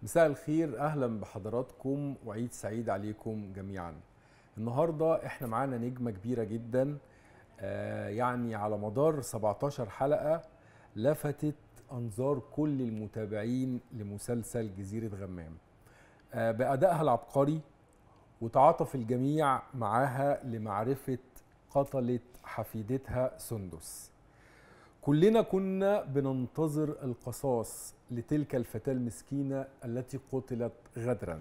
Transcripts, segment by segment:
مساء الخير اهلا بحضراتكم وعيد سعيد عليكم جميعا النهارده احنا معانا نجمه كبيره جدا آه يعني على مدار 17 حلقه لفتت انظار كل المتابعين لمسلسل جزيره غمام آه بادائها العبقري وتعاطف الجميع معاها لمعرفه قتله حفيدتها سندس كلنا كنا بننتظر القصاص لتلك الفتاة المسكينة التي قتلت غدرا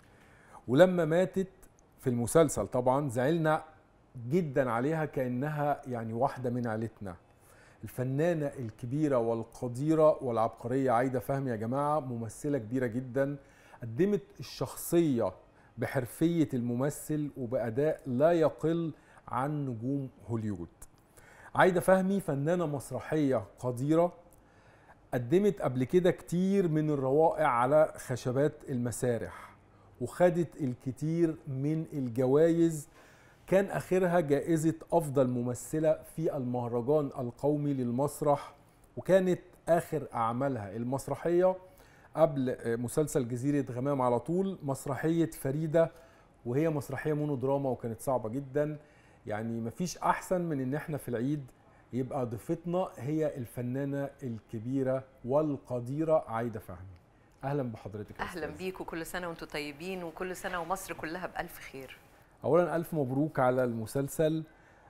ولما ماتت في المسلسل طبعا زعلنا جدا عليها كأنها يعني واحدة من عيلتنا الفنانة الكبيرة والقديرة والعبقرية عايدة فهمي يا جماعة ممثلة كبيرة جدا قدمت الشخصية بحرفية الممثل وبأداء لا يقل عن نجوم هوليوود عايدة فهمي فنانة مسرحية قديرة قدمت قبل كده كتير من الروائع على خشبات المسارح وخدت الكتير من الجوائز كان آخرها جائزة أفضل ممثلة في المهرجان القومي للمسرح وكانت آخر أعمالها المسرحية قبل مسلسل جزيرة غمام على طول مسرحية فريدة وهي مسرحية مونودراما وكانت صعبة جداً يعني مفيش احسن من ان احنا في العيد يبقى ضيفتنا هي الفنانه الكبيره والقديره عايده فهمي اهلا بحضرتك اهلا بيك وكل سنه وانتم طيبين وكل سنه ومصر كلها بالف خير اولا الف مبروك على المسلسل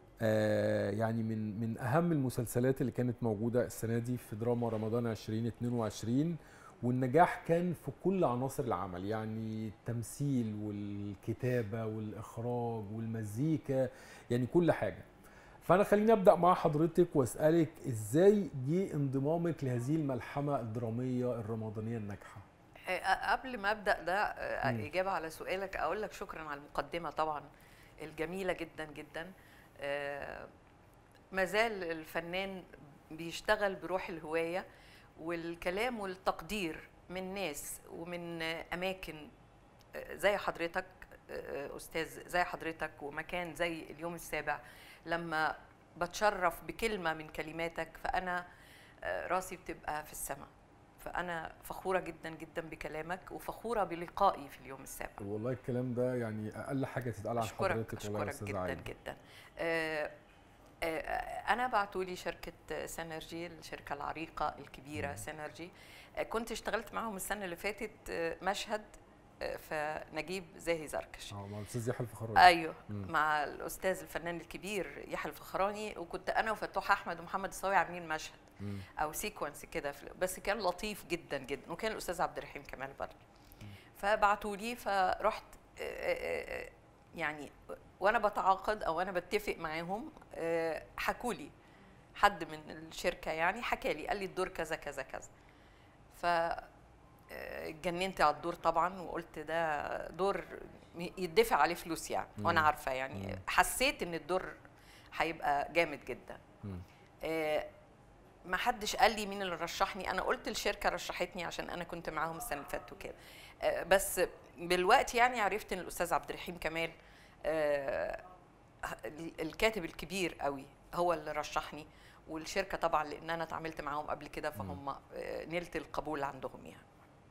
آه يعني من من اهم المسلسلات اللي كانت موجوده السنه دي في دراما رمضان 2022 والنجاح كان في كل عناصر العمل يعني التمثيل والكتابه والاخراج والمزيكا يعني كل حاجه فانا خليني ابدا مع حضرتك واسالك ازاي جه انضمامك لهذه الملحمه الدراميه الرمضانيه الناجحه قبل ما ابدا ده اجابه على سؤالك اقول لك شكرا على المقدمه طبعا الجميله جدا جدا ما زال الفنان بيشتغل بروح الهوايه والكلام والتقدير من ناس ومن اماكن زي حضرتك استاذ زي حضرتك ومكان زي اليوم السابع لما بتشرف بكلمه من كلماتك فانا راسي بتبقى في السماء فانا فخوره جدا جدا بكلامك وفخوره بلقائي في اليوم السابع والله الكلام ده يعني اقل حاجه تتقال عن حضرتك والله يا استاذ جدا عايد. جدا أه انا بعتوا لي شركه سينرجي الشركه العريقه الكبيره سينرجي كنت اشتغلت معاهم السنه اللي فاتت مشهد في نجيب زاهي زركش اه مع الاستاذ يحيى الفخراني ايوه مم. مع الاستاذ الفنان الكبير يحيى الفخراني وكنت انا وفتوح احمد ومحمد الصاوي عاملين مشهد مم. او سيكونس كده بس كان لطيف جدا جدا وكان الاستاذ عبد الرحيم كمال برضه فبعتوا لي فرحت يعني وانا بتعاقد او انا بتفق معاهم حكوا لي حد من الشركه يعني حكى لي قال لي الدور كذا كذا كذا ف اتجننت على الدور طبعا وقلت ده دور يدفع عليه فلوس يعني مم. وانا عارفه يعني مم. حسيت ان الدور هيبقى جامد جدا آه ما حدش قال لي مين اللي رشحني انا قلت الشركه رشحتني عشان انا كنت معاهم السنه اللي فاتت وكده آه بس بالوقت يعني عرفت ان الاستاذ عبد الرحيم كمال آه الكاتب الكبير قوي هو اللي رشحني والشركه طبعا لان انا اتعاملت معاهم قبل كده فهم نلت القبول عندهم يعني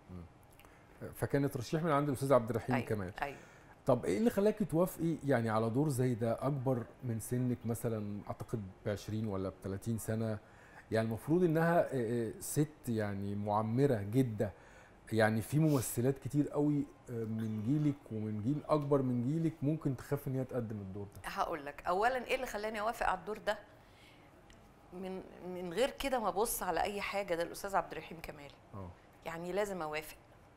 فكان ترشيح من عند الاستاذ عبد الرحيم أيوة كمال ايوه طب ايه اللي خلاكي توافقي يعني على دور زي ده اكبر من سنك مثلا اعتقد ب 20 ولا ب 30 سنه يعني المفروض انها ست يعني معمره جده يعني في ممثلات كتير قوي من جيلك ومن جيل اكبر من جيلك ممكن تخاف ان هي تقدم الدور ده هقول لك اولا ايه اللي خلاني اوافق على الدور ده من من غير كده ما ابص على اي حاجه ده الاستاذ عبد الرحيم كمال اه يعني لازم اوافق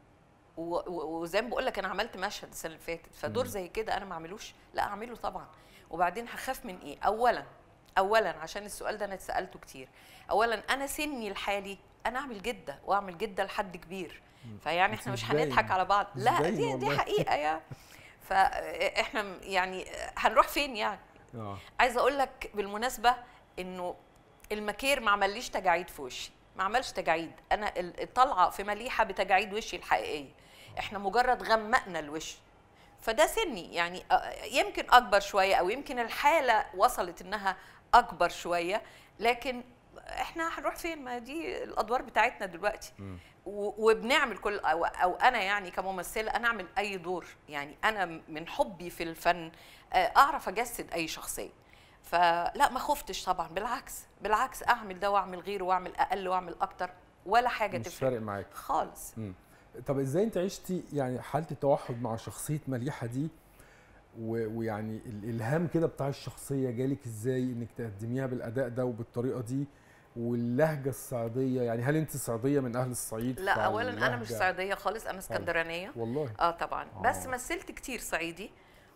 وزي ما بقول لك انا عملت مشهد السنه اللي فاتت فدور زي كده انا ما اعملوش لا اعمله طبعا وبعدين هخاف من ايه اولا اولا عشان السؤال ده انا اتسالته كتير اولا انا سني الحالي انا اعمل جده واعمل جده لحد كبير فيعني احنا مش هنضحك على بعض لا دي دي حقيقه يعني فاحنا يعني هنروح فين يعني اه عايزه اقول لك بالمناسبه انه المكير ما عمليش تجاعيد في وشي ما عملش تجاعيد انا الطلعه في مليحه بتجاعيد وشي الحقيقيه احنا مجرد غمقنا الوش فده سني يعني يمكن اكبر شويه او يمكن الحاله وصلت انها اكبر شويه لكن احنا هنروح فين ما دي الادوار بتاعتنا دلوقتي و- وبنعمل كل أو, او انا يعني كممثله انا اعمل اي دور يعني انا من حبي في الفن آه، اعرف اجسد اي شخصيه فلا ما خفتش طبعا بالعكس بالعكس اعمل ده واعمل غيره واعمل اقل واعمل اكتر ولا حاجه مش تفرق فارق معاك خالص مم. طب ازاي انت عشتي يعني حاله التوحد مع شخصيه مليحه دي و- ويعني الالهام كده بتاع الشخصيه جالك ازاي انك تقدميها بالاداء ده وبالطريقه دي واللهجه الصعيديه يعني هل انت صعيديه من اهل الصعيد لا اولا انا مش فاللهجة- صعيديه خالص انا اسكندرانيه والله اه طبعا بس آه. مثلت كتير صعيدي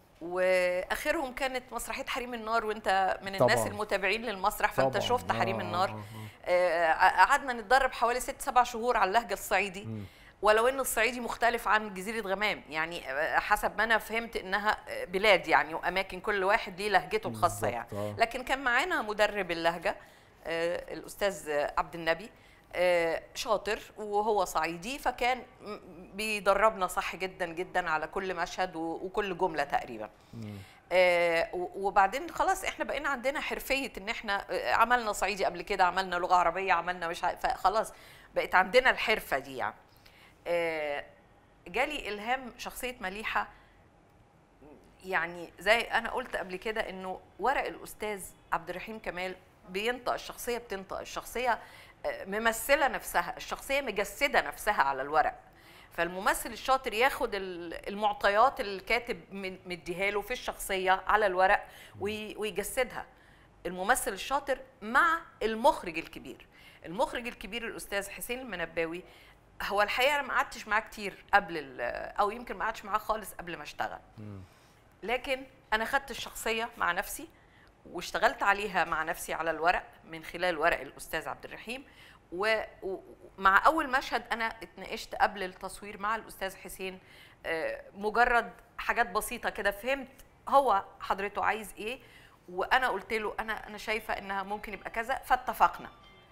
واخرهم كانت مسرحيه حريم النار وانت من الناس طبعاً. المتابعين للمسرح فانت طبعاً. شفت حريم آه، النار آه، آه. آه، قعدنا نتدرب حوالي ست سبع شهور على اللهجه الصعيدي مم. ولو ان الصعيدي مختلف عن جزيره غمام يعني آه، حسب ما انا فهمت انها آه، بلاد يعني واماكن كل واحد ليه لهجته الخاصه بالظبط، يعني آه. لكن كان معانا مدرب اللهجه آه، الاستاذ عبد النبي آه، شاطر وهو صعيدي فكان م- بيدربنا صح جدا جدا على كل مشهد و- وكل جمله تقريبا مم. آه، و- وبعدين خلاص احنا بقينا عندنا حرفيه ان احنا آه، عملنا صعيدي قبل كده عملنا لغه عربيه عملنا مش عارف فخلاص بقت عندنا الحرفه دي يعني آه، جالي الهام شخصيه مليحه يعني زي انا قلت قبل كده انه ورق الاستاذ عبد الرحيم كمال بينطق الشخصيه بتنطق الشخصيه آه، ممثله نفسها الشخصيه مجسده نفسها على الورق فالممثل الشاطر ياخد ال- المعطيات اللي الكاتب من- مديها له في الشخصيه على الورق وي- ويجسدها الممثل الشاطر مع المخرج الكبير المخرج الكبير الاستاذ حسين المنباوي هو الحقيقه انا ما قعدتش معاه كتير قبل ال- او يمكن ما قعدتش معاه خالص قبل ما اشتغل مم. لكن انا خدت الشخصيه مع نفسي واشتغلت عليها مع نفسي على الورق من خلال ورق الاستاذ عبد الرحيم و- و- ومع اول مشهد انا اتناقشت قبل التصوير مع الاستاذ حسين آه، مجرد حاجات بسيطه كده فهمت هو حضرته عايز ايه وانا قلت له انا انا شايفه انها ممكن يبقى كذا فاتفقنا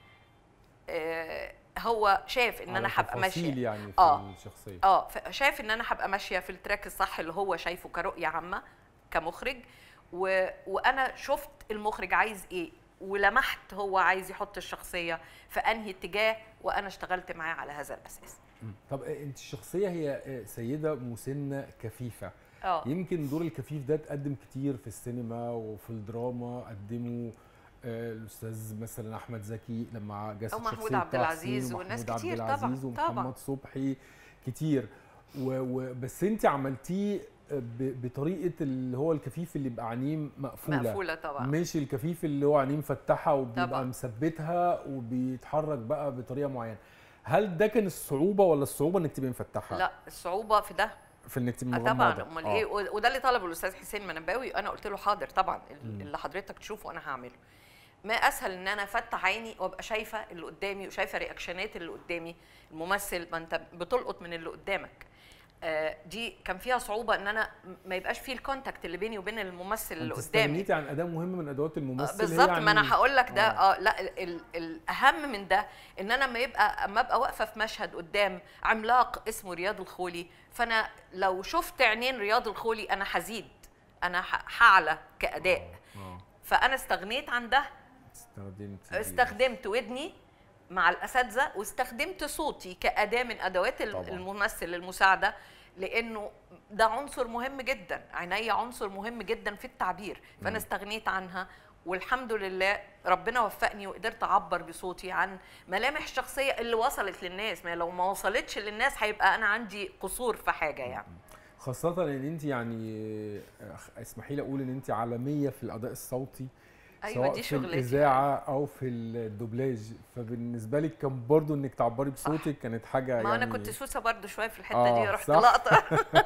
آه، هو شاف ان على انا هبقى تفاصيل ماشيه يعني في آه. الشخصيه اه ف- شايف ان انا هبقى ماشيه في التراك الصح اللي هو شايفه كرؤيه عامه كمخرج و... وانا شفت المخرج عايز ايه ولمحت هو عايز يحط الشخصيه في انهي اتجاه وانا اشتغلت معاه على هذا الاساس مم. طب آه، انت الشخصيه هي آه، سيده مسنه كفيفه اه يمكن دور الكفيف ده اتقدم كتير في السينما وفي الدراما قدمه آه، الاستاذ مثلا احمد زكي لما جسد أو محمود شخصية عبد طه العزيز حسين وناس ومحمود كتير عبد طبعاً، العزيز طبعاً. ومحمد صبحي كتير و و بس انت عملتيه ب- بطريقه اللي هو الكفيف اللي يبقى عينيه مقفوله مقفوله طبعا مش الكفيف اللي هو عينيه مفتحه وبيبقى طبعاً. مثبتها وبيتحرك بقى بطريقه معينه هل ده كان الصعوبه ولا الصعوبه انك تبقي مفتحه لا الصعوبه في ده في انك تبقي آه طبعا مغمضة؟ امال آه. ايه و- وده اللي طلبه الاستاذ حسين منباوي انا قلت له حاضر طبعا ال- مم. اللي حضرتك تشوفه انا هعمله ما اسهل ان انا افتح عيني وابقى شايفه اللي قدامي وشايفه رياكشنات اللي قدامي الممثل ما انت بتلقط من اللي قدامك آه، دي كان فيها صعوبه ان انا م- ما يبقاش فيه الكونتاكت اللي بيني وبين الممثل اللي انت قدامي استغنيتي عن اداه مهمه من ادوات الممثل هي بالظبط عن ما انا ال- هقول لك ده آه. اه لا ال ال الاهم من ده ان انا لما يبقى اما ابقى واقفه في مشهد قدام عملاق اسمه رياض الخولي فانا لو شفت عينين رياض الخولي انا هزيد انا ه- هعلى كاداء اه فانا استغنيت عن ده استخدمت استخدمت ودني مع الاساتذه واستخدمت صوتي كاداه من ادوات ال- طبعاً. الممثل المساعده لانه ده عنصر مهم جدا عينيا عنصر مهم جدا في التعبير فانا مم. استغنيت عنها والحمد لله ربنا وفقني وقدرت اعبر بصوتي عن ملامح الشخصيه اللي وصلت للناس ما لو ما وصلتش للناس هيبقى انا عندي قصور في حاجه يعني خاصة ان انت يعني آه، اسمحي لي اقول ان انت عالمية في الاداء الصوتي ايوه سواء دي في شغلتي الاذاعة او في الدوبلاج فبالنسبة لك كان برضو انك تعبري بصوتك كانت حاجة ما يعني انا كنت سوسه برضو شويه في الحته آه، دي رحت صح. لقطه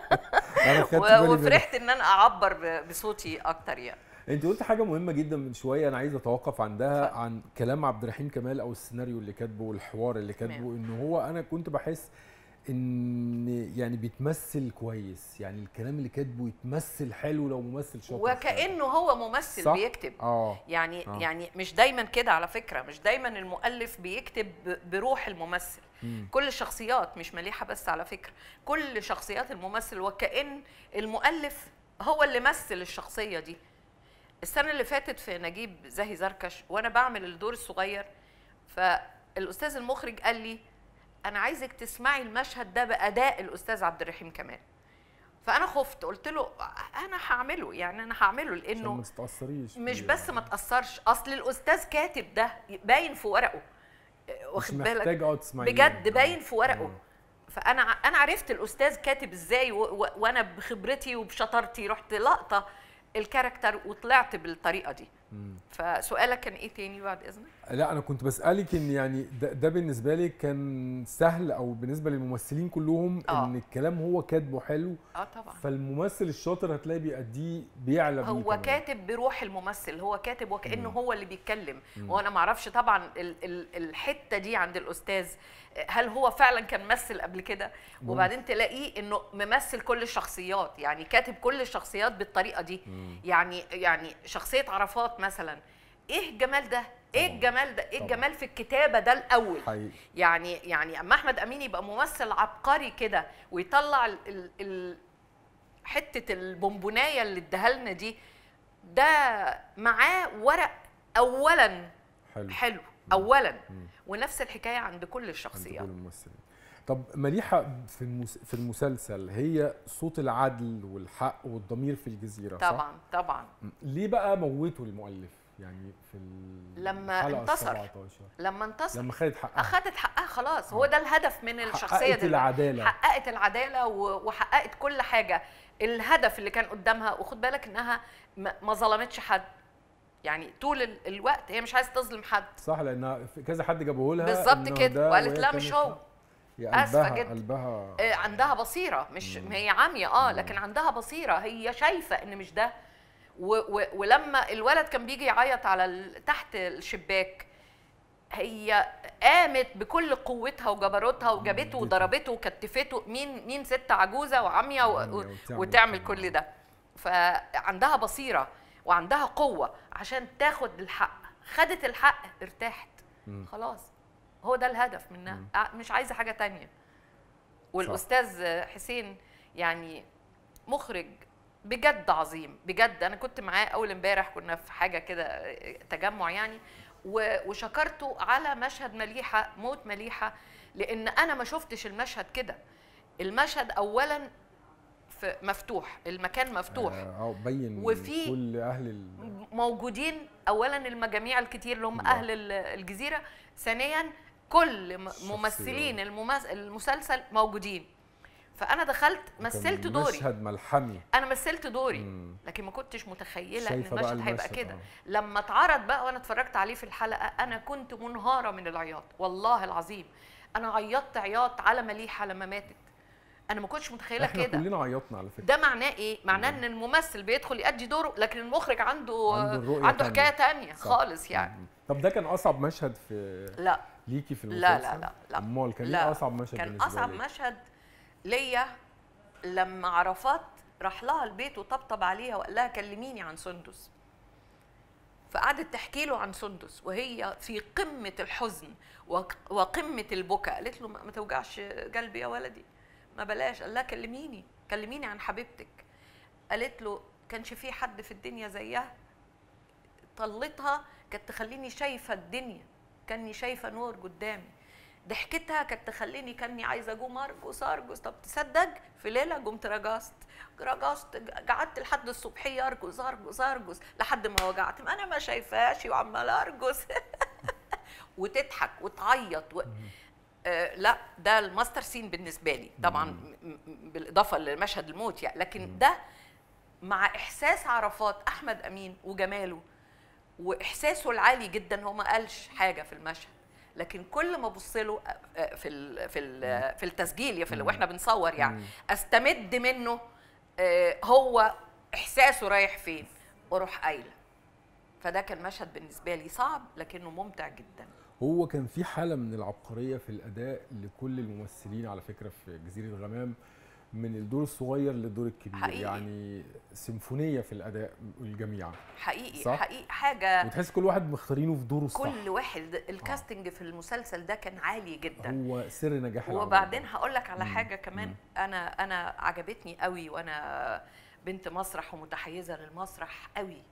انا خدت و- بالي منها. وفرحت ان انا اعبر ب- بصوتي اكتر يعني انت قلت حاجه مهمه جدا من شويه انا عايز اتوقف عندها اتفضل. عن كلام عبد الرحيم كمال او السيناريو اللي كاتبه والحوار اللي كاتبه تمام. ان هو انا كنت بحس ان يعني بيتمثل كويس يعني الكلام اللي كاتبه يتمثل حلو لو ممثل شاطر وكانه هو ممثل صح؟ بيكتب اه يعني آه. يعني مش دايما كده على فكره مش دايما المؤلف بيكتب ب- بروح الممثل مم. كل الشخصيات مش مليحه بس على فكره كل شخصيات الممثل وكأن المؤلف هو اللي مثل الشخصيه دي السنه اللي فاتت في نجيب زاهي زركش وانا بعمل الدور الصغير فالاستاذ المخرج قال لي انا عايزك تسمعي المشهد ده باداء الاستاذ عبد الرحيم كمال فانا خفت قلت له انا هعمله يعني انا هعمله عشان لانه ما تتاثريش مش بيه. بس ما تاثرش اصل الاستاذ كاتب ده باين في ورقه مش واخد بالك محتاج اه تسمعيه بجد آه. باين في ورقه آه. فانا ع- انا عرفت الاستاذ كاتب ازاي و- و- وانا بخبرتي وبشطارتي رحت لقطه الكاركتر وطلعت بالطريقه دي مم. فسؤالك كان ايه تاني بعد اذنك لا انا كنت بسالك ان يعني ده, ده بالنسبه لي كان سهل او بالنسبه للممثلين كلهم آه. ان الكلام هو كاتبه حلو اه طبعا فالممثل الشاطر هتلاقي بيأديه بيعلى بيه هو كمان. كاتب بروح الممثل هو كاتب وكانه مم. هو اللي بيتكلم مم. وانا ما اعرفش طبعا ال ال الحته دي عند الاستاذ هل هو فعلا كان ممثل قبل كده ممكن. وبعدين تلاقيه انه ممثل كل الشخصيات يعني كاتب كل الشخصيات بالطريقه دي مم. يعني يعني شخصيه عرفات مثلا ايه الجمال ده ايه طبعاً. الجمال ده ايه طبعاً. الجمال في الكتابه ده الاول حقيقي يعني يعني اما احمد امين يبقى ممثل عبقري كده ويطلع ال ال ال حته البونبونايه اللي اداها لنا دي ده معاه ورق اولا حلو حلو اولا مم. ونفس الحكايه عند كل عند الشخصيات كل الممثلين طب مليحه في المس... في المسلسل هي صوت العدل والحق والضمير في الجزيره صح؟ طبعا طبعا مم. ليه بقى موتوا المؤلف يعني في ال- لما الحلقة انتصر. 17 لما انتصر لما خدت حقها اخذت حقها خلاص هو ده الهدف من الشخصيه حققت دلوقتي العداله حققت العداله و- وحققت كل حاجه الهدف اللي كان قدامها وخد بالك انها ما ما ظلمتش حد يعني طول ال- الوقت هي مش عايزه تظلم حد صح لانها في كذا حد جابوه لها بالظبط إنه كده ده وقالت وهي لا مش كانت- هو هي آسفة قلبها جدا. قلبها آه، عندها بصيره مش مم. هي عاميه اه مم. لكن عندها بصيره هي شايفه ان مش ده و و ولما الولد كان بيجي يعيط على ال- تحت الشباك هي قامت بكل قوتها وجبروتها وجابته اديته. وضربته وكتفته مين مين ست عجوزه وعمية و- عمية و- وتعمل وتعمل كده. كل ده فعندها بصيره وعندها قوه عشان تاخد الحق خدت الحق ارتاحت مم. خلاص هو ده الهدف منها مم. ع- مش عايزه حاجه تانية والاستاذ حسين يعني مخرج بجد عظيم بجد انا كنت معاه اول امبارح كنا في حاجه كده تجمع يعني و- وشكرته على مشهد مليحه موت مليحه لان انا ما شفتش المشهد كده المشهد اولا في مفتوح المكان مفتوح اه آه، بين وفي- كل اهل ال... موجودين اولا المجاميع الكتير اللي هم الله. اهل ال- الجزيره ثانيا كل م- الشخصيات. ممثلين الممس- المسلسل موجودين فانا دخلت مثلت كان دوري مشهد ملحمي انا مثلت دوري مم. لكن ما كنتش متخيله ان شايفة بقى المشهد هيبقى المشهد، كده آه. لما اتعرض بقى وانا اتفرجت عليه في الحلقه انا كنت منهاره من العياط والله العظيم انا عيطت عياط على مليحه لما ماتت انا ما كنتش متخيله احنا كده كلنا عيطنا على فكره ده معناه ايه؟ معناه ان الممثل بيدخل يأدي دوره لكن المخرج عنده عنده الرؤية عنده تانية. حكايه تانية صح. خالص يعني مم. طب ده كان اصعب مشهد في لا ليكي في المسلسل لا لا لا لا امال كان لا. ايه اصعب مشهد كان بالنسبه اصعب لك؟ مشهد ليا لما عرفات راح لها البيت وطبطب عليها وقال لها كلميني عن سندس فقعدت تحكي له عن سندس وهي في قمه الحزن وق- وقمه البكاء قالت له ما ما توجعش قلبي يا ولدي ما بلاش قال لها كلميني كلميني عن حبيبتك قالت له كانش في حد في الدنيا زيها طلتها كانت تخليني شايفه الدنيا كاني شايفه نور قدامي ضحكتها كانت تخليني كاني عايزه اقوم ارقص ارقص طب تصدق في ليله قمت رقصت رقصت قعدت لحد الصبحيه ارقص ارقص ارقص لحد ما وجعت ما انا ما شايفاش وعمال ارقص وتضحك وتعيط و... آه لا ده الماستر سين بالنسبه لي طبعا م- م- بالاضافه لمشهد الموت يعني لكن ده مع احساس عرفات احمد امين وجماله واحساسه العالي جدا هو ما قالش حاجه في المشهد لكن كل ما ابص له آه، في ال في ال في التسجيل يا في ال- واحنا بنصور يعني مم. استمد منه آه، هو احساسه رايح فين واروح قايله فده كان مشهد بالنسبه لي صعب لكنه ممتع جدا هو كان في حاله من العبقريه في الاداء لكل الممثلين على فكره في جزيره غمام من الدور الصغير للدور الكبير حقيقي. يعني سيمفونيه في الاداء الجميع حقيقي صح؟ حقيقي حاجه وتحس كل واحد مختارينه في دوره الصح كل واحد الكاستنج في المسلسل ده كان عالي جدا هو سر نجاح العمل وبعدين ده. هقول لك على مم. حاجه كمان مم. انا انا عجبتني قوي وانا بنت مسرح ومتحيزه للمسرح قوي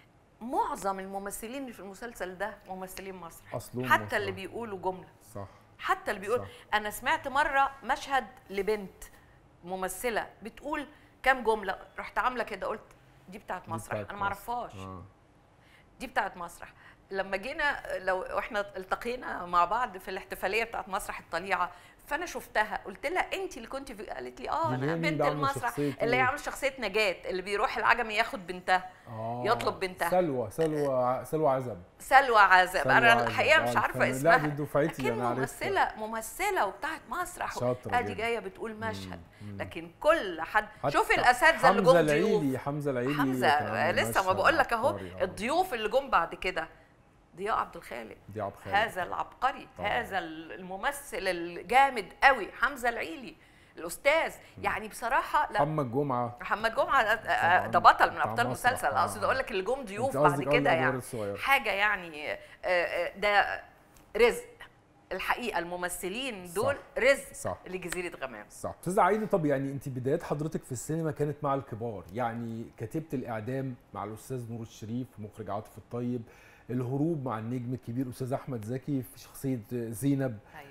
معظم الممثلين اللي في المسلسل ده ممثلين مسرح اصلهم حتى اللي مسرح. بيقولوا جمله صح حتى اللي بيقول صح. انا سمعت مره مشهد لبنت ممثله بتقول كام جمله رحت عامله كده قلت دي بتاعت دي مسرح بتاعت انا ما مصر. اعرفهاش آه. دي بتاعت مسرح لما جينا لو احنا التقينا مع بعض في الاحتفاليه بتاعت مسرح الطليعه فانا شفتها قلت لها انت اللي كنت في قالت لي اه دي اللي هي انا مين بنت اللي عاملة المسرح شخصية اللي هي إيه؟ عامله شخصيه نجاه اللي بيروح العجمي ياخد بنتها آه. يطلب بنتها. سلوى سلوى سلوى عزب سلوى عزب سلوى انا عزب. الحقيقه آه، مش عارفه الفنان- اسمها لا دي دفعتي لكن انا عارفها ممثله ممثله وبتاعت مسرح شاطرة ادي جدا. جايه بتقول مشهد مم. لكن كل حد حتى شوف الاساتذه اللي حمزه جم ضيوف العيلي حمزه العيلي كان حمزه عامل لسه ما مشهد بقول لك اهو عبقري، آه. الضيوف اللي جم بعد كده ضياء عبد الخالق دي عبد خالد هذا العبقري طبعاً. هذا الممثل الجامد قوي حمزه العيلي الاستاذ يعني بصراحه لا محمد جمعه محمد جمعه آه، طبعاً. ده بطل من بتاع ابطال مسرح. المسلسل آه. اقصد اقول لك اللي جم ضيوف أنت بعد قصدك آه كده الأدوار يعني الصغيرة. حاجه يعني آه، آه، ده رزق الحقيقه الممثلين دول رزق صح. لجزيره غمام صح استاذه عايده طب يعني انت بدايات حضرتك في السينما كانت مع الكبار يعني كتيبه الاعدام مع الاستاذ نور الشريف مخرج عاطف الطيب الهروب مع النجم الكبير استاذ احمد زكي في شخصيه زينب ايوه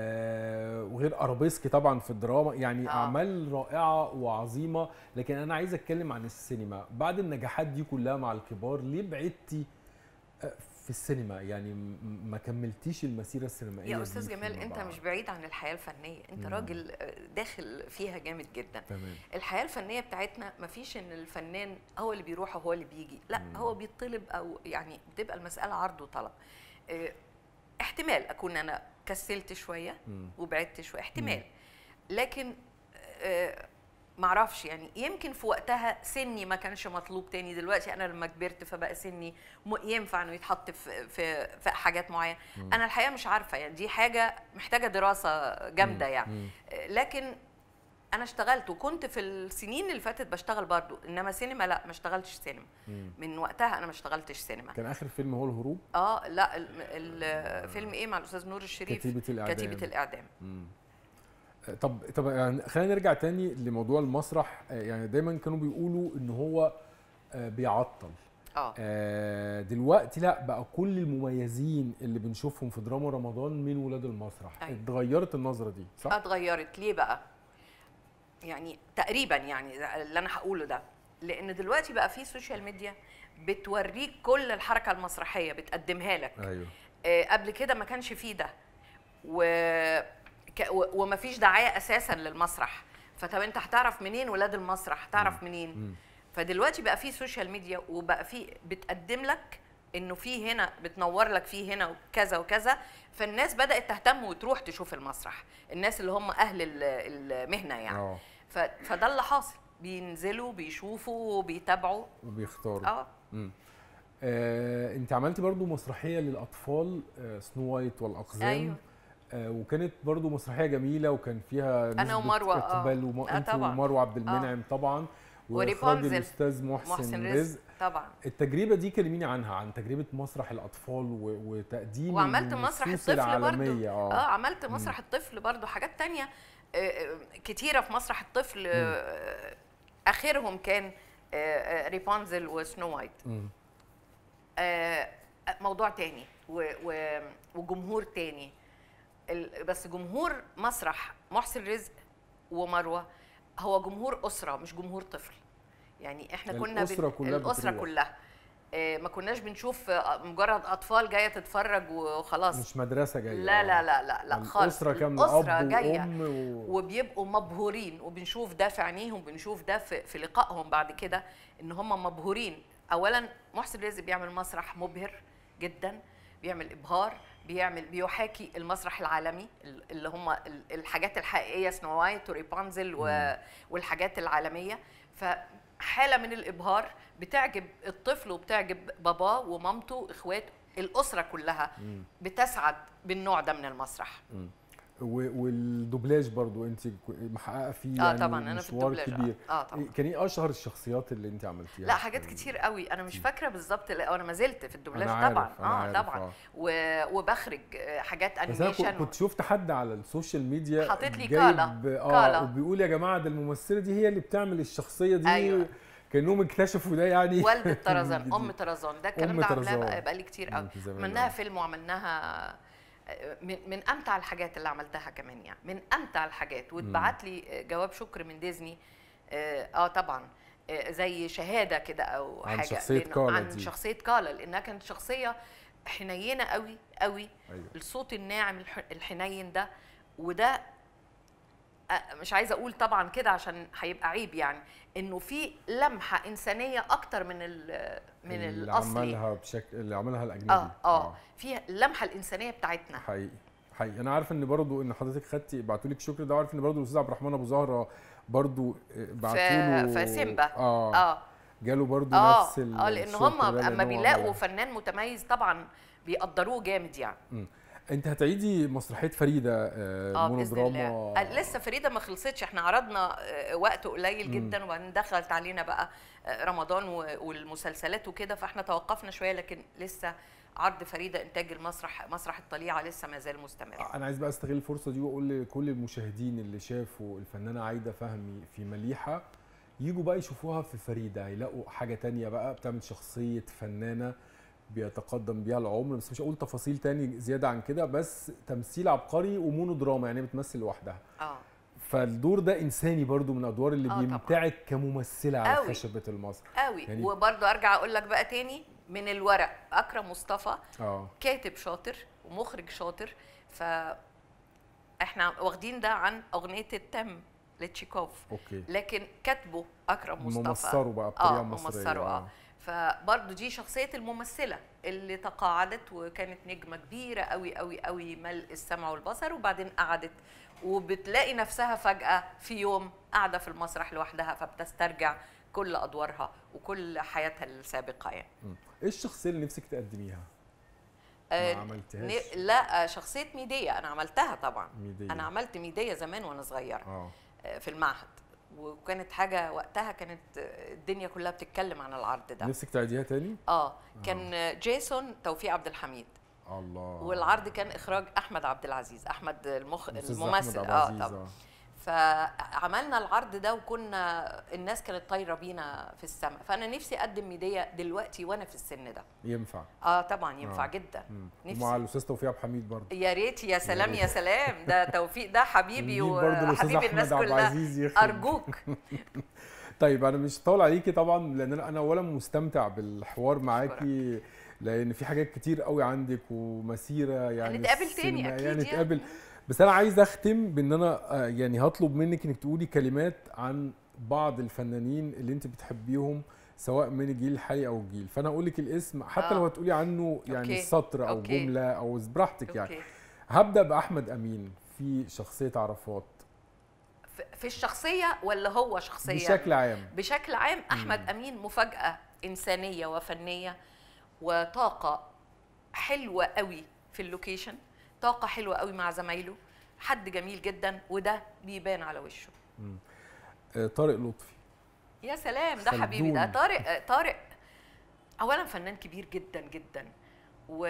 آه وغير ارابيسك طبعا في الدراما يعني آه. آه. اعمال رائعه وعظيمه لكن انا عايز اتكلم عن السينما بعد النجاحات دي كلها مع الكبار ليه بعدتي آه، في السينما يعني م- ما كملتيش المسيره السينمائيه يا دي استاذ جمال فيما انت بعد؟ مش بعيد عن الحياه الفنيه انت مم. راجل آه، داخل فيها جامد جدا تمام الحياه الفنيه بتاعتنا مفيش ان الفنان هو اللي بيروح وهو اللي بيجي لا مم. هو بيطلب او يعني بتبقى المساله عرض وطلب آه، احتمال اكون انا كسلت شويه مم. وبعدت شويه احتمال لكن آه، معرفش يعني يمكن في وقتها سني ما كانش مطلوب تاني دلوقتي انا لما كبرت فبقى سني م- ينفع انه يتحط في في في حاجات معينه مم. انا الحقيقه مش عارفه يعني دي حاجه محتاجه دراسه جامده مم. يعني مم. آه، لكن انا اشتغلت وكنت في السنين اللي فاتت بشتغل برضو انما سينما لا ما اشتغلتش سينما مم. من وقتها انا ما اشتغلتش سينما كان اخر فيلم هو الهروب اه لا ال- الفيلم ايه مع الاستاذ نور الشريف كتيبه الاعدام كتيبه الاعدام مم. طب طب يعني خلينا نرجع تاني لموضوع المسرح آه، يعني دايما كانوا بيقولوا ان هو آه، بيعطل اه آه، دلوقتي لا بقى كل المميزين اللي بنشوفهم في دراما رمضان من ولاد المسرح أيوة. اتغيرت النظره دي صح اتغيرت ليه بقى يعني تقريبا يعني اللي انا هقوله ده لان دلوقتي بقى في سوشيال ميديا بتوريك كل الحركه المسرحيه بتقدمها لك ايوه آه، قبل كده ما كانش فيه ده و... ك... و... ومفيش دعايه اساسا للمسرح فطب انت هتعرف منين ولاد المسرح هتعرف منين مم. فدلوقتي بقى في سوشيال ميديا وبقى في بتقدم لك انه في هنا بتنور لك في هنا وكذا وكذا فالناس بدات تهتم وتروح تشوف المسرح الناس اللي هم اهل ال- المهنه يعني اه ف... فده اللي حاصل بينزلوا بيشوفوا بيتابعوا وبيختاروا اه مم. آه، انت عملتي برضو مسرحيه للاطفال آه، سنو وايت والاقزام أيوة. آه، وكانت برضو مسرحيه جميله وكان فيها أنا نسبة ومروة، آه. اقبال وم... آه، انت طبعاً. ومروه عبد المنعم طبعا واخراج وريبونزل. الاستاذ محسن, محسن رزق, رزق طبعا التجربه دي كلميني عنها عن تجربه مسرح الاطفال و... وتقديم وعملت مسرح النصوص الطفل برضو العالميه اه اه عملت مسرح الطفل برضو حاجات تانية آه، آه، كتيرة في مسرح الطفل آه، آخرهم كان آه، آه، ريبونزل وسنو وايت مم. آه، موضوع تاني و- و- وجمهور تاني ال- بس جمهور مسرح محسن رزق ومروه هو جمهور اسره مش جمهور طفل يعني احنا كنا الأسرة كلها الاسره بتروح. كلها آه، ما كناش بنشوف آه، مجرد اطفال جايه تتفرج وخلاص مش مدرسه جايه لا لا لا لا لا خالص الاسره كامله الأسرة اب جاية وام و... وبيبقوا مبهورين وبنشوف ده في عينيهم بنشوف ده في, في لقائهم بعد كده ان هم مبهورين اولا محسن رزق بيعمل مسرح مبهر جدا بيعمل ابهار بيعمل بيحاكي المسرح العالمي ال- اللي هم ال- الحاجات الحقيقيه سنو وايت وريبانزل و- والحاجات العالميه فحاله من الابهار بتعجب الطفل وبتعجب باباه ومامته واخواته الاسره كلها مم. بتسعد بالنوع ده من المسرح مم. و- والدوبلاج برضو انت محققه فيه اه يعني طبعا انا في مشوار الدوبلاج كبير اه, آه طبعا كان ايه اشهر الشخصيات اللي انت عملتيها لا حاجات كتير قوي انا مش فاكره بالظبط لا، انا ما زلت في الدوبلاج أنا عارف، طبعا أنا اه عارف، طبعا آه. و... وبخرج آه، حاجات بس انا كنت- انيميشن كنت شفت حد على السوشيال ميديا حاطط لي جايب- كالا، اه كالا. وبيقول يا جماعه ده الممثله دي هي اللي بتعمل الشخصيه دي أيوة. كانهم اكتشفوا ده يعني والدة طرزان جديد. ام طرزان ده الكلام أم ده عاملاه طرزان. بقى- بقالي كتير قوي من زمان، عملناها آه. فيلم وعملناها من من امتع الحاجات اللي عملتها كمان يعني من امتع الحاجات واتبعت لي جواب شكر من ديزني اه آه طبعا آه، زي شهاده كده او عن حاجه شخصية لأنه- كالا عن دي. شخصيه كالا لانها كانت شخصيه حنينه قوي قوي ايوه الصوت الناعم الح- الحنين ده وده آه، مش عايزه اقول طبعا كده عشان هيبقى عيب يعني انه في لمحه انسانيه اكتر من ال- من اللي الاصلي عملها بشكل اللي عملها الاجنبي اه اه في اللمحه الانسانيه بتاعتنا حقيقي حقيقي انا عارف ان برضو ان حضرتك خدتي بعتوا لك شكر ده وعارف ان برضو الاستاذ عبد الرحمن ابو زهره برضو بعتوا له في سيمبا. اه, اه جاله برضو اه نفس ال- اه لان الشكر هم ده لأن اما هو بيلاقوا عملها. فنان متميز طبعا بيقدروه جامد يعني انت هتعيدي مسرحيه فريده آه اه باذن الله مونودراما آه، لسه فريده ما خلصتش احنا عرضنا آه، وقت قليل جدا وبعدين دخلت علينا بقى آه، رمضان و- والمسلسلات وكده فاحنا توقفنا شويه لكن لسه عرض فريده انتاج المسرح مسرح الطليعه لسه ما زال مستمر انا عايز بقى استغل الفرصه دي واقول لكل المشاهدين اللي شافوا الفنانه عايده فهمي في مليحه يجوا بقى يشوفوها في فريده هيلاقوا حاجه تانية بقى بتعمل شخصيه فنانه بيتقدم بيها العمر بس مش هقول تفاصيل تاني زياده عن كده بس تمثيل عبقري ومونو دراما يعني بتمثل لوحدها اه فالدور ده انساني برضو من الادوار اللي آه طبعاً. بيمتعك كممثله على أوي. خشبه المسرح قوي يعني- يعني وبرضه ارجع اقول لك بقى تاني من الورق اكرم مصطفى اه كاتب شاطر ومخرج شاطر ف احنا واخدين ده عن اغنيه التم لتشيكوف اوكي لكن كاتبه اكرم مصطفى ممصره بقى بطريقه اه مصريه ممثره اه فبرضه دي شخصيه الممثله اللي تقاعدت وكانت نجمه كبيره قوي قوي قوي ملء السمع والبصر وبعدين قعدت وبتلاقي نفسها فجاه في يوم قاعده في المسرح لوحدها فبتسترجع كل ادوارها وكل حياتها السابقه يعني مم. ايه الشخصيه اللي نفسك تقدميها؟ آه، ما عملتهاش ن- لا آه، شخصيه ميديا انا عملتها طبعا ميديا انا عملت ميديا زمان وانا صغيره اه آه، في المعهد وكانت حاجه وقتها كانت آه، الدنيا كلها بتتكلم عن العرض ده نفسك تعيديها تاني؟ اه كان آه، جيسون توفيق عبد الحميد الله والعرض كان اخراج احمد عبد العزيز احمد المخ... الأستاذ الممثل أحمد اه عبد العزيز، طبعا فعملنا العرض ده وكنا الناس كانت طايره بينا في السماء فانا نفسي اقدم ميديا دلوقتي وانا في السن ده ينفع اه طبعا ينفع آه. جدا مم. نفسي. ومع الاستاذ توفيق عبد الحميد برضه يا ريت يا سلام ريت. يا سلام ده توفيق ده حبيبي ونجيب برضه الأستاذ وحبيب الناس أحمد عبد كلها العزيز يخرج. ارجوك طيب انا مش طول عليكي طبعا لان انا انا اولا مستمتع بالحوار معاكي لان في حاجات كتير قوي عندك ومسيره يعني هنتقابل تاني السينما- أكيد يعني يعني. نتقابل بس انا عايز اختم بان انا آه، يعني هطلب منك انك تقولي كلمات عن بعض الفنانين اللي انت بتحبيهم سواء من الجيل الحالي او الجيل فانا اقول لك الاسم حتى آه. لو هتقولي عنه يعني أوكي. سطر او أوكي. جمله او براحتك يعني اوكي هبدا باحمد امين في شخصيه عرفات في- في الشخصيه ولا هو شخصيه بشكل عام بشكل عام احمد امين مفاجاه انسانيه وفنيه وطاقه حلوه قوي في اللوكيشن طاقه حلوه قوي مع زمايله حد جميل جدا وده بيبان على وشه آه، طارق لطفي يا سلام ده حبيبي ده خلدون. طارق آه، طارق اولا فنان كبير جدا جدا و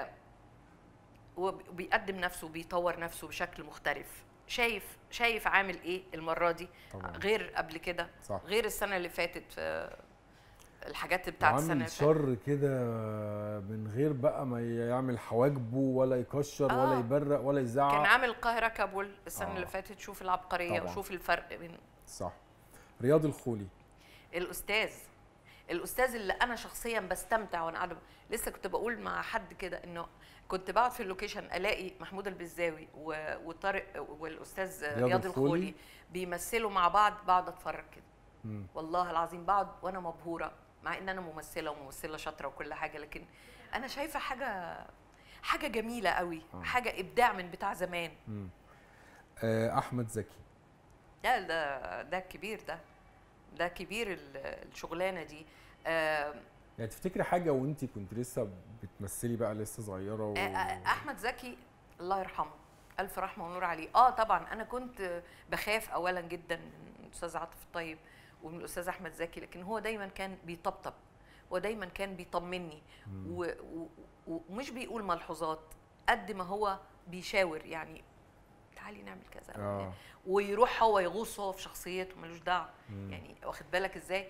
وبيقدم نفسه وبيطور نفسه بشكل مختلف شايف شايف عامل ايه المره دي طبعا غير قبل كده صح غير السنه اللي فاتت في الحاجات بتاعت السنه عامل اللي فاتت شر كده من غير بقى ما يعمل حواجبه ولا يكشر ولا آه. يبرق ولا يزعق كان عامل القاهره كابول السنه آه. اللي فاتت شوف العبقريه طبعاً. وشوف الفرق بين صح رياض الخولي الاستاذ الاستاذ اللي انا شخصيا بستمتع وانا قاعده لسه كنت بقول مع حد كده انه كنت بقعد في اللوكيشن الاقي محمود البزاوي و- وطارق والاستاذ رياض رياض الخولي. الخولي بيمثلوا مع بعض بقعد اتفرج كده مم. والله العظيم بقعد وانا مبهوره مع ان انا ممثله وممثله شاطره وكل حاجه لكن انا شايفه حاجه حاجه جميله قوي آه. حاجه ابداع من بتاع زمان مم. آه، احمد زكي لا ده ده كبير ده ده كبير ال- الشغلانه دي آه، يعني تفتكري حاجه وانت كنت لسه بتمثلي بقى لسه صغيره و... آه، آه، احمد زكي الله يرحمه الف رحمه ونور عليه اه طبعا انا كنت بخاف اولا جدا من الاستاذ عاطف الطيب ومن الاستاذ احمد زكي لكن هو دايما كان بيطبطب ودايما كان بيطمني و- و- و- ومش بيقول ملحوظات قد ما هو بيشاور يعني تعالي نعمل كذا اه ويروح هو يغوص هو في شخصيته ملوش دعوه مم. يعني واخد بالك ازاي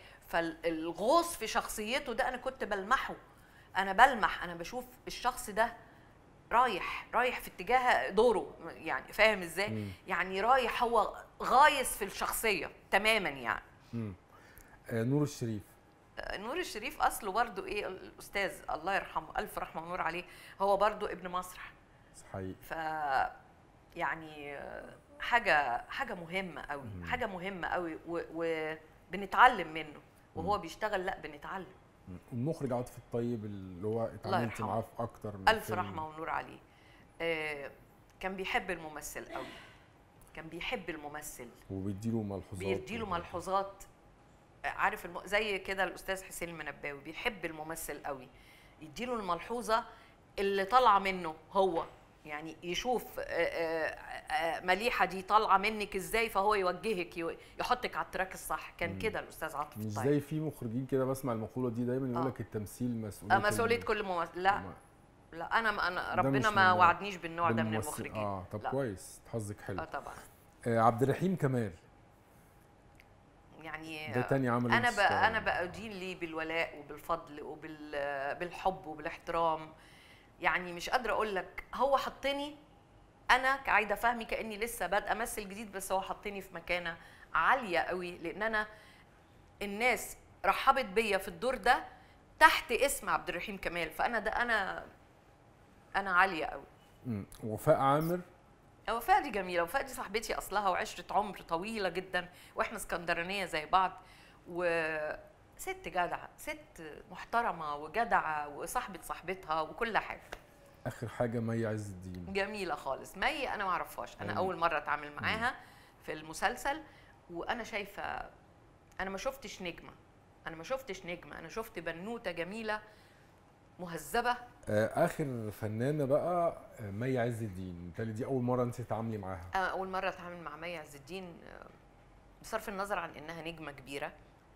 فالغوص في شخصيته ده انا كنت بلمحه انا بلمح انا بشوف الشخص ده رايح رايح في اتجاه دوره يعني فاهم ازاي مم. يعني رايح هو غايص في الشخصيه تماما يعني مم. آه نور الشريف آه، نور الشريف اصله برضو ايه الاستاذ الله يرحمه الف رحمه ونور عليه هو برضو ابن مسرح حقيقي ف يعني آه، حاجه حاجه مهمه قوي مم. حاجه مهمه قوي وبنتعلم منه وهو بيشتغل لا بنتعلم مم. المخرج عاطف الطيب اللي هو اتعاملت يرحمه. معاه في اكتر من الف فيلم. رحمه ونور عليه آه، كان بيحب الممثل قوي كان بيحب الممثل وبيديله ملحوظات بيديله ملحوظات آه، عارف الم... زي كده الاستاذ حسين المنباوي بيحب الممثل قوي يديله الملحوظه اللي طالعه منه هو يعني يشوف آه، آه، آه، مليحه دي طالعه منك ازاي فهو يوجهك يو- يحطك على التراك الصح كان مم. كده الاستاذ عاطف مش الطيب زي في مخرجين كده بسمع المقوله دي دايما يقول آه. لك التمثيل مسؤوليه آه، مسؤوليه ال- كل ممثل لا ما- لا انا ما انا ده ربنا مش ما من- وعدنيش بالنوع ده من بالممثل. المخرجين اه طب لا. كويس حظك حلو اه طبعا آه عبد الرحيم كمال يعني ده تاني عمل انا انت بقى انا اشتغل. بأدين ليه بالولاء وبالفضل وبالحب وبالاحترام يعني مش قادره اقول لك هو حطني انا كعايده فهمي كاني لسه بادئه امثل جديد بس هو حطني في مكانه عاليه قوي لان انا الناس رحبت بيا في الدور ده تحت اسم عبد الرحيم كمال فانا ده انا انا عاليه قوي مم. وفاء عامر وفاء دي جميله وفاء دي صاحبتي اصلها وعشره عمر طويله جدا واحنا اسكندرانيه زي بعض وست جدعه ست محترمه وجدعه وصاحبه صاحبتها وكل حاجه اخر حاجه مي عز الدين جميله خالص مي انا ما اعرفهاش انا أيوة. اول مره اتعامل معاها في المسلسل وانا شايفه انا ما شفتش نجمه انا ما شفتش نجمه انا شفت بنوته جميله مهذبه آه اخر فنانه بقى آه، مي عز الدين بالتالي دي اول مره انت تتعاملي معاها أنا أول مرة أتعامل مع مي عز الدين آه، بصرف النظر عن إنها نجمة كبيرة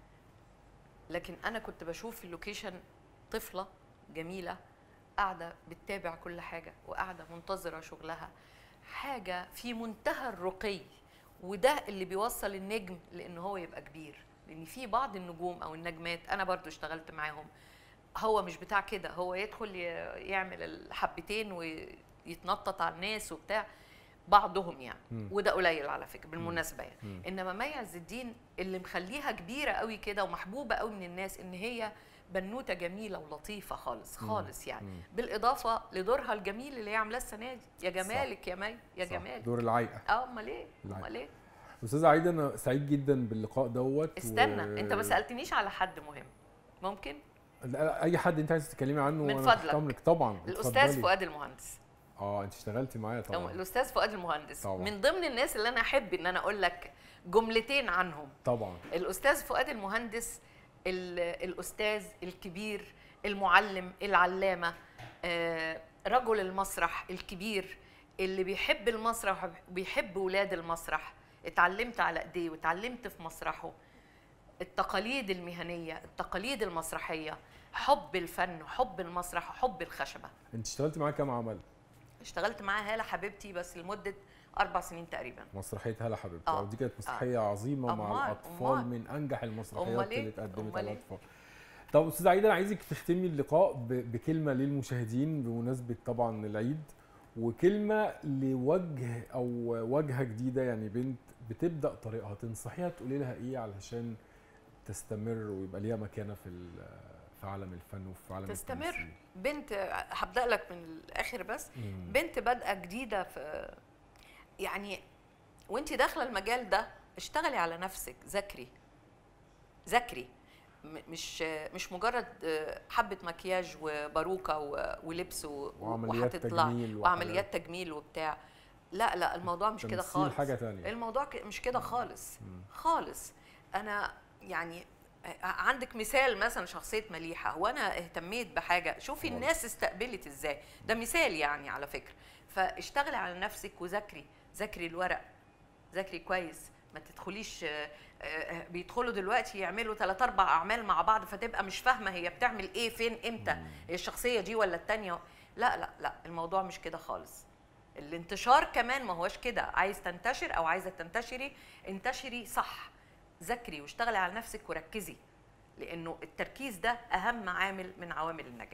لكن أنا كنت بشوف في اللوكيشن طفلة جميلة قاعدة بتتابع كل حاجة وقاعدة منتظرة شغلها حاجة في منتهى الرقي وده اللي بيوصل النجم لأن هو يبقى كبير لأن في بعض النجوم أو النجمات أنا برضو اشتغلت معاهم هو مش بتاع كده هو يدخل ي- يعمل الحبتين ويتنطط على الناس وبتاع بعضهم يعني مم. وده قليل على فكره بالمناسبه يعني مم. انما مي عز الدين اللي مخليها كبيره قوي كده ومحبوبه قوي من الناس ان هي بنوته جميله ولطيفه خالص مم. خالص يعني مم. بالاضافه لدورها الجميل اللي هي عاملاه السنه دي يا جمالك يا مي يا صح. جمالك دور العايقه اه امال ايه لا. امال ايه استاذه عايده انا سعيد جدا باللقاء دوت استنى و- انت ما سالتنيش على حد مهم ممكن لا، اي حد انت عايز تتكلمي عنه من وأنا فضلك. تحت أمرك طبعا الاستاذ اتفضلي. فؤاد المهندس اه انت اشتغلتي معايا طبعا الاستاذ فؤاد المهندس طبعا. من ضمن الناس اللي انا احب ان انا اقول لك جملتين عنهم طبعا الاستاذ فؤاد المهندس ال- الاستاذ الكبير المعلم العلامه آه، رجل المسرح الكبير اللي بيحب المسرح وبيحب ولاد المسرح اتعلمت على ايديه واتعلمت في مسرحه التقاليد المهنيه التقاليد المسرحيه حب الفن وحب المسرح وحب الخشبه انت اشتغلتي معاه كام عمل اشتغلت معاه هاله حبيبتي بس لمده اربع سنين تقريبا مسرحيه هلا حبيبتي آه. اه دي كانت مسرحيه عظيمه مع أمال- الاطفال أمال. من انجح المسرحيات أمال إيه؟ اللي اتقدمت أمال على إيه؟ الاطفال طب استاذ عايده انا عايزك تختمي اللقاء ب- بكلمه للمشاهدين بمناسبه طبعا العيد وكلمه لوجه او واجهه جديده يعني بنت بتبدا طريقها تنصحيها تقولي لها ايه علشان تستمر ويبقى ليها مكانه في ال- في عالم الفن وفي عالم تستمر. التمثيل. بنت هبدا لك من الاخر بس مم. بنت بادئه جديده في يعني وانت داخله المجال ده اشتغلي على نفسك ذاكري ذاكري م- مش مش مجرد حبه مكياج وباروكه و- ولبس و- وعمليات وهتطلع تجميل وعمليات تجميل وبتاع لا لا الموضوع مش كده تمثيل خالص حاجه تانية الموضوع ك- مش كده خالص مم. خالص انا يعني عندك مثال مثلا شخصيه مليحه وانا اهتميت بحاجه شوفي طبعاً. الناس استقبلت ازاي ده مثال يعني على فكره فاشتغلي على نفسك وذاكري ذاكري الورق ذاكري كويس ما تدخليش آه، آه، بيدخلوا دلوقتي يعملوا ثلاث اربع اعمال مع بعض فتبقى مش فاهمه هي بتعمل ايه فين امتى هي الشخصيه دي ولا التانية لا لا لا الموضوع مش كده خالص الانتشار كمان ما هوش كده عايز تنتشر او عايزه تنتشري انتشري صح ذاكري واشتغلي على نفسك وركزي لانه التركيز ده اهم عامل من عوامل النجاح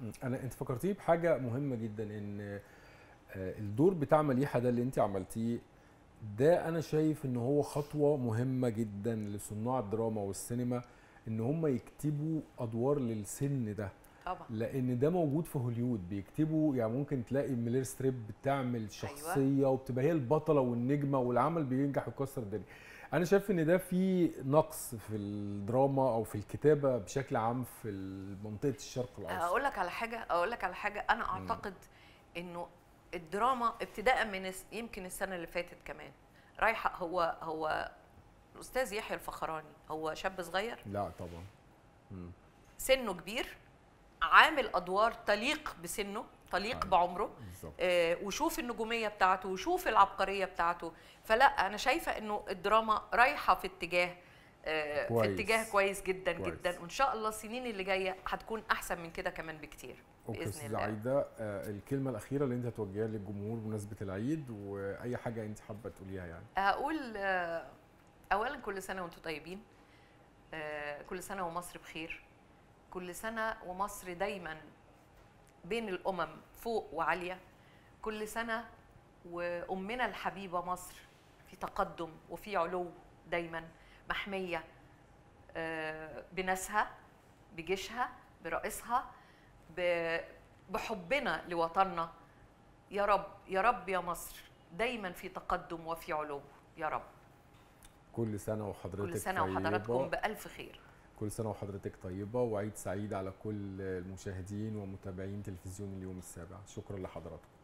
مم. انا انت فكرتيني بحاجه مهمه جدا ان آه، الدور بتاع مليحه ده اللي انت عملتيه ده انا شايف ان هو خطوه مهمه جدا لصناع الدراما والسينما ان هم يكتبوا ادوار للسن ده طبعا لان ده موجود في هوليوود بيكتبوا يعني ممكن تلاقي ميلير ستريب بتعمل شخصيه أيوة. وبتبقى هي البطله والنجمه والعمل بينجح ويكسر الدنيا انا شايف ان ده في نقص في الدراما او في الكتابه بشكل عام في منطقه الشرق الاوسط اقول لك على حاجه اقول لك على حاجه انا اعتقد انه الدراما ابتداء من الس- يمكن السنه اللي فاتت كمان رايحه هو هو الاستاذ يحيى الفخراني هو شاب صغير لا طبعا مم. سنه كبير عامل ادوار تليق بسنه تليق أيوة. بعمره بالظبط آه، وشوف النجوميه بتاعته وشوف العبقريه بتاعته فلا انا شايفه انه الدراما رايحه في اتجاه آه، في كويس. اتجاه كويس جدا كويس. جدا وان شاء الله السنين اللي جايه هتكون احسن من كده كمان بكتير اوكي باذن استاذه الله عايده آه، الكلمه الاخيره اللي انت هتوجهها للجمهور بمناسبه العيد واي حاجه انت حابه تقوليها يعني هقول آه، اولا كل سنه وانتم طيبين آه، كل سنه ومصر بخير كل سنه ومصر دايما بين الامم فوق وعاليه كل سنه وامنا الحبيبه مصر في تقدم وفي علو دايما محميه آه، بناسها بجيشها برئيسها ب- بحبنا لوطننا يا رب يا رب يا مصر دايما في تقدم وفي علو يا رب كل سنه وحضرتك كل سنه طيبة. وحضراتكم بالف خير كل سنه وحضرتك طيبه وعيد سعيد على كل المشاهدين ومتابعين تلفزيون اليوم السابع شكرا لحضراتكم